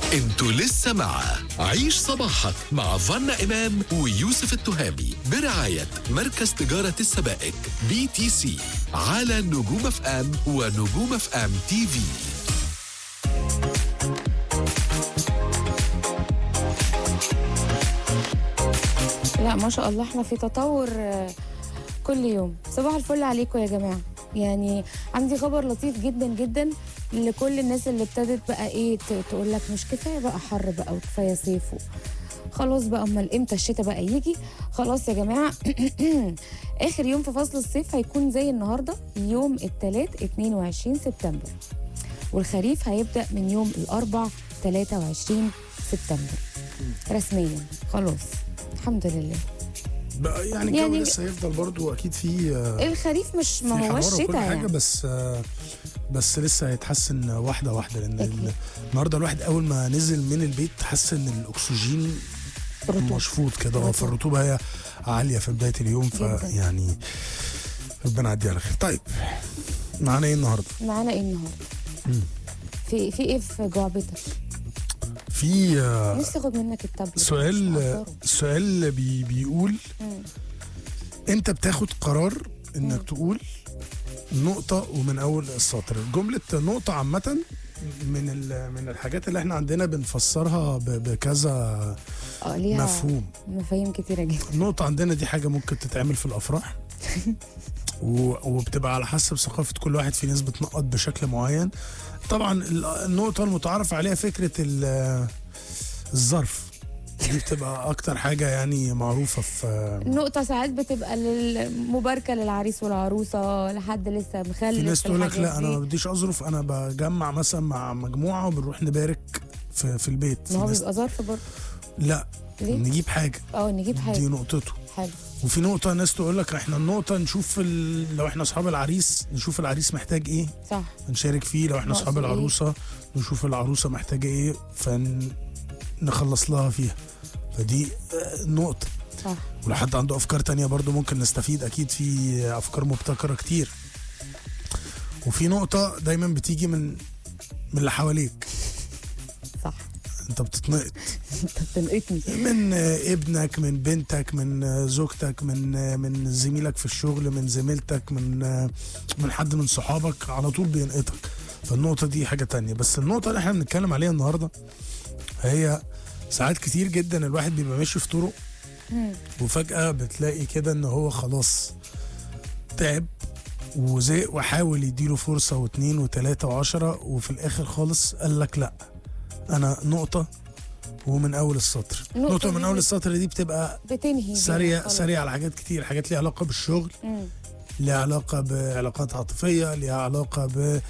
انتوا لسه مع عيش صباحك مع فنا إمام ويوسف التهامي برعاية مركز تجارة السبائك بي تي سي على نجوم اف ام ونجوم اف ام تي في لا ما شاء الله احنا في تطور آه، كل يوم صباح الفل عليكم يا جماعه يعني عندي خبر لطيف جدا جدا لكل الناس اللي ابتدت بقى ايه ت- تقول لك مش كفايه بقى حر بقى وكفايه صيف و... خلاص بقى امال امتى الشتاء بقى يجي خلاص يا جماعه اخر يوم في فصل الصيف هيكون زي النهارده يوم الثلاث 22 سبتمبر والخريف هيبدا من يوم الاربع 23 سبتمبر رسميا خلاص الحمد لله بقى يعني الجو يعني- لسه هيفضل برضو اكيد في آه، الخريف مش في ما هو حرارة وكل الشتاء حاجه يعني بس آه، بس لسه هيتحسن واحده واحده لان أكيد. ال- النهارده الواحد اول ما نزل من البيت حس ان الاكسجين رطوبة. مشفوط كده اه رطوبة. فالرطوبه هي عاليه في بدايه اليوم جداً. فيعني ربنا يعدي على خير طيب معانا ايه النهارده؟ معانا ايه النهارده مم. في في ايه في جعبتك في آه، نفسي اخد منك التابلت سؤال مش مقدره. سؤال بي بيقول مم. انت بتاخد قرار انك مم. تقول نقطة ومن أول السطر جملة نقطة عامة من ال- من الحاجات اللي احنا عندنا بنفسرها ب- بكذا اه ليها مفهوم مفاهيم كتيره جدا النقطة عندنا دي حاجة ممكن تتعمل في الأفراح و- وبتبقى على حسب ثقافة كل واحد في ناس بتنقط بشكل معين طبعا ال- النقطة المتعارف عليها فكرة ال- الظرف دي بتبقى أكتر حاجة يعني معروفة في النقطة ساعات بتبقى للمباركة للعريس والعروسة لحد لسه مخلف في ناس تقول لك الحاجات لا انا دي. ما بديش اظرف انا بجمع مثلا مع مجموعه وبنروح نبارك في, في البيت في ما هو ناس بيبقى ظرف برضه لا ليه؟ نجيب حاجه اه نجيب دي حاجة نقطته حلو وفي نقطه ناس تقول لك احنا النقطه نشوف ال... لو احنا اصحاب العريس نشوف العريس محتاج ايه صح نشارك فيه لو احنا ناقصه اصحاب إيه؟ العروسه نشوف العروسه محتاجه ايه فنخلص لها فيها فدي آه، نقطه صح ولو حد عنده افكار تانية برضو ممكن نستفيد اكيد في افكار مبتكره كتير وفي نقطه دايما بتيجي من من اللي حواليك صح انت بتتنقط انت بتنقطني من ابنك من بنتك من زوجتك من من زميلك في الشغل من زميلتك من من حد من صحابك على طول بينقطك فالنقطه دي حاجه تانية بس النقطه اللي احنا بنتكلم عليها النهارده هي ساعات كتير جدا الواحد بيبقى ماشي في طرق مم. وفجأة بتلاقي كده ان هو خلاص تعب وزهق وحاول يديله فرصة واتنين وتلاتة وعشرة وفي الآخر خالص قال لك لأ أنا نقطة ومن أول السطر النقطة نقطة من دي أول بت- السطر دي بتبقى بتنهي بيها سريع خلاص. سريع على حاجات كتير حاجات ليها علاقة بالشغل مم. ليها علاقة بعلاقات عاطفية ليها علاقة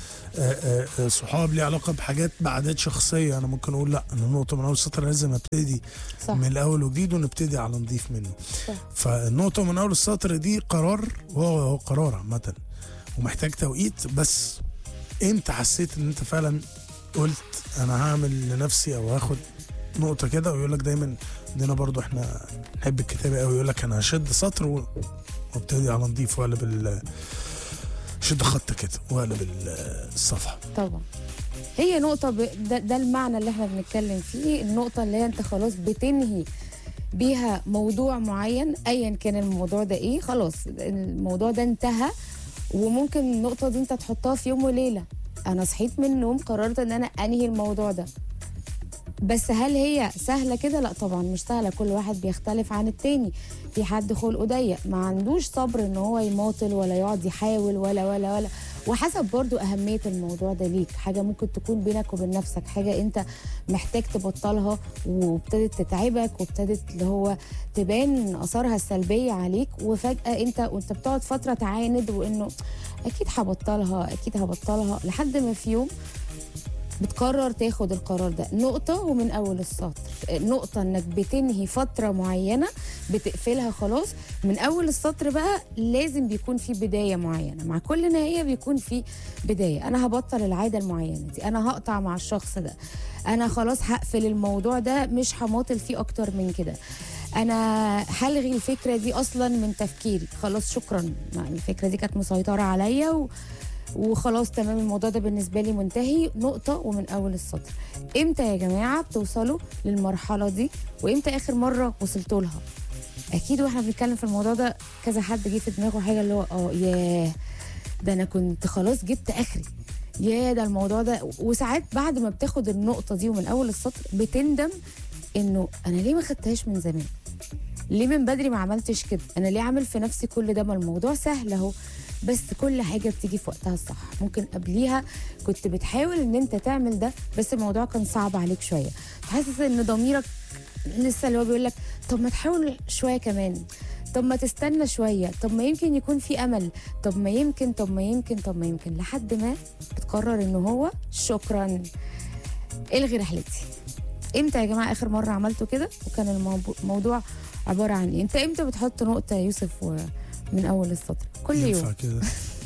بصحاب ليها علاقة بحاجات بعادات شخصية أنا ممكن أقول لأ أنا نقطة من أول السطر لازم أبتدي صح من الاول وجديد ونبتدي على نضيف منه صح. فالنقطه من اول السطر دي قرار وهو هو قرار عامه ومحتاج توقيت بس امتى حسيت ان انت فعلا قلت انا هعمل لنفسي او هاخد نقطه كده ويقول لك دايما عندنا برضو احنا نحب الكتابه قوي يقول لك انا هشد سطر و- وابتدي على نضيف واقلب ال شد خط كده واقلب ال- الصفحه طبعا هي نقطة ب... ده, ده المعنى اللي احنا بنتكلم فيه النقطة اللي هي انت خلاص بتنهي بيها موضوع معين ايا كان الموضوع ده ايه خلاص الموضوع ده انتهى وممكن النقطة دي انت تحطها في يوم وليلة انا صحيت من النوم قررت ان انا انهي الموضوع ده بس هل هي سهلة كده؟ لا طبعا مش سهلة كل واحد بيختلف عن التاني في حد خلقه ضيق ما عندوش صبر ان هو يماطل ولا يقعد يحاول ولا ولا ولا وحسب برضو أهمية الموضوع ده ليك حاجة ممكن تكون بينك وبين نفسك حاجة انت محتاج تبطلها وابتدت تتعبك وابتدت اللي هو تبان اثارها السلبيه عليك وفجاه انت وانت بتقعد فتره تعاند وانه اكيد هبطلها اكيد هبطلها لحد ما في يوم بتقرر تاخد القرار ده نقطة ومن أول السطر نقطة إنك بتنهي فترة معينة بتقفلها خلاص من أول السطر بقى لازم بيكون في بداية معينة مع كل نهاية بيكون في بداية أنا هبطل العادة المعينة دي أنا هقطع مع الشخص ده أنا خلاص هقفل الموضوع ده مش هماطل فيه أكتر من كده انا هلغي الفكره دي اصلا من تفكيري خلاص شكرا ما الفكره دي كانت مسيطره عليا و... وخلاص تمام الموضوع ده بالنسبه لي منتهي نقطه ومن اول السطر امتى يا جماعه بتوصلوا للمرحله دي وامتى اخر مره وصلتوا لها اكيد واحنا بنتكلم في الموضوع ده كذا حد جه في دماغه حاجه اللي هو اه ياه ده انا كنت خلاص جبت اخري يا ده الموضوع ده وساعات بعد ما بتاخد النقطه دي ومن اول السطر بتندم انه انا ليه ما خدتهاش من زمان ليه من بدري ما عملتش كده انا ليه عامل في نفسي كل ده ما الموضوع سهل اهو بس كل حاجه بتيجي في وقتها الصح ممكن قبليها كنت بتحاول ان انت تعمل ده بس الموضوع كان صعب عليك شويه حاسس ان ضميرك لسه اللي هو بيقول لك طب ما تحاول شويه كمان طب ما تستنى شويه طب ما يمكن يكون في امل طب ما يمكن طب ما يمكن طب ما يمكن لحد ما بتقرر ان هو شكرا الغي رحلتي امتى يا جماعه اخر مره عملتوا كده وكان الموضوع الموضوع عباره عن ايه انت امتى بتحط نقطه يا يوسف و... من اول السطر كل ينفع يوم كده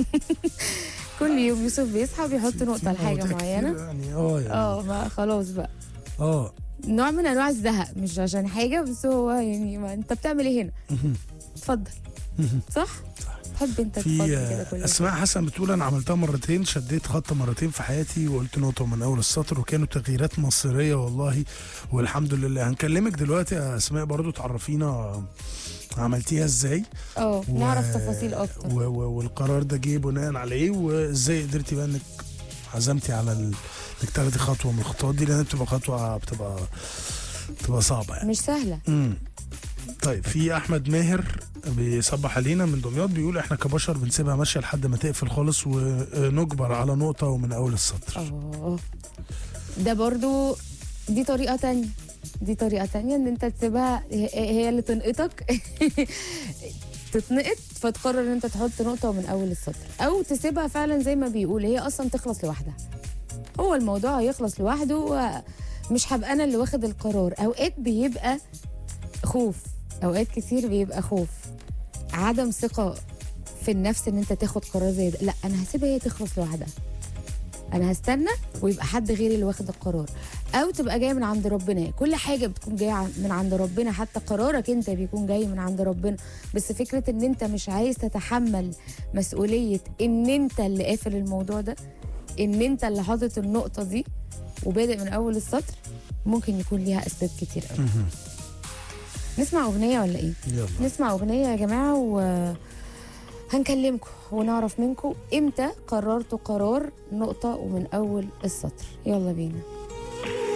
كل يوم يوسف بيصحى بيحط نقطه لحاجه مواضيع معينه كتير يعني اه يعني اه ما خلاص بقى اه نوع من انواع الزهق مش عشان حاجه بس هو يعني ما انت بتعمل ايه هنا اتفضل صح تحب انت في تفضل كده كل آه، يوم. اسماء حسن بتقول انا عملتها مرتين شديت خط مرتين في حياتي وقلت نقطه من اول السطر وكانوا تغييرات مصيريه والله والحمد لله هنكلمك دلوقتي يا اسماء برضو تعرفينا عملتيها ازاي اه و- نعرف تفاصيل اكتر و- و- والقرار ده جه بناء على ايه وازاي قدرتي بقى انك عزمتي على ال... انك تاخدي خطوه من الخطوات دي لان بتبقى خطوه بتبقى بتبقى صعبه يعني مش سهله امم طيب في احمد ماهر بيصبح علينا من دمياط بيقول احنا كبشر بنسيبها ماشيه لحد ما تقفل خالص ونجبر على نقطه ومن اول السطر اه ده برضو دي طريقة تانية دي طريقة تانية ان انت تسيبها هي هي اللي تنقطك تتنقط فتقرر ان انت تحط نقطة من اول السطر او تسيبها فعلا زي ما بيقول هي اصلا تخلص لوحدها هو الموضوع هيخلص لوحده ومش هبقى انا اللي واخد القرار اوقات بيبقى خوف اوقات كتير بيبقى خوف عدم ثقة في النفس ان انت تاخد قرار زي ده لا انا هسيبها هي تخلص لوحدها انا هستنى ويبقى حد غيري اللي واخد القرار او تبقى جايه من عند ربنا كل حاجه بتكون جايه عن- من عند ربنا حتى قرارك انت بيكون جاي من عند ربنا بس فكره ان انت مش عايز تتحمل مسؤوليه ان انت اللي قافل الموضوع ده ان انت اللي حاطط النقطه دي وبادئ من اول السطر ممكن يكون ليها اسباب كتير قوي نسمع اغنيه ولا ايه يلا نسمع اغنيه يا جماعه و هنكلمكم ونعرف منكم امتى قررتوا قرار نقطه ومن اول السطر يلا بينا